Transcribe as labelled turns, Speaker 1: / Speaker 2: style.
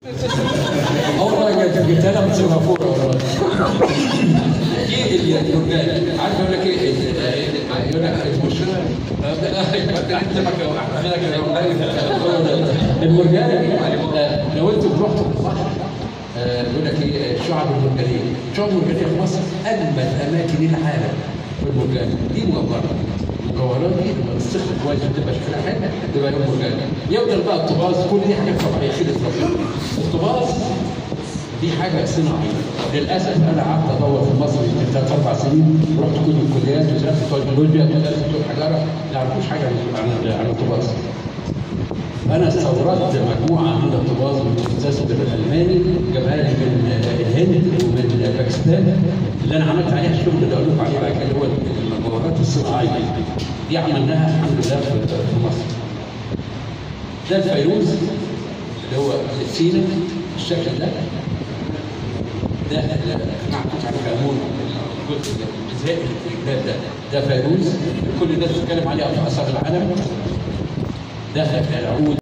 Speaker 1: والله جبت لها من سنغافوره والله دي المرجان عارف يقول لك ايه يقول لك المشكله المرجان لو انت رحت البحر يقول لك ايه الشعب المرجانيه الشعب المرجانيه في مصر اجمل اماكن العالم في المرجان دي مجوهرات المجوهرات دي لما تستخدم كويس وتبقى شكلها حلو تبقى لون مرجان يفضل بقى الطباز كل دي حاجات طبيعيه خلت ربنا الطباز دي حاجه صناعيه للاسف انا قعدت ادور في مصر يمكن ثلاث اربع سنين رحت كل الكليات ودرست بتوع الجيولوجيا ودرست بتوع الحجاره ما يعرفوش حاجه عن عن الطباز انا استوردت مجموعه من الطباز من الاستاذ الالماني جابها لي من الهند ومن باكستان اللي انا عملت عليها الشغل اللي اقول لكم عليه بقى اللي هو المجوهرات الصناعيه دي عملناها الحمد لله في مصر ده الفيروز اللي هو السينا الشكل ده ده معكوس على كامون الجزء الغذائي الجداد ده ده فيروز كل ده بتتكلم عليه في اثار العالم ده العود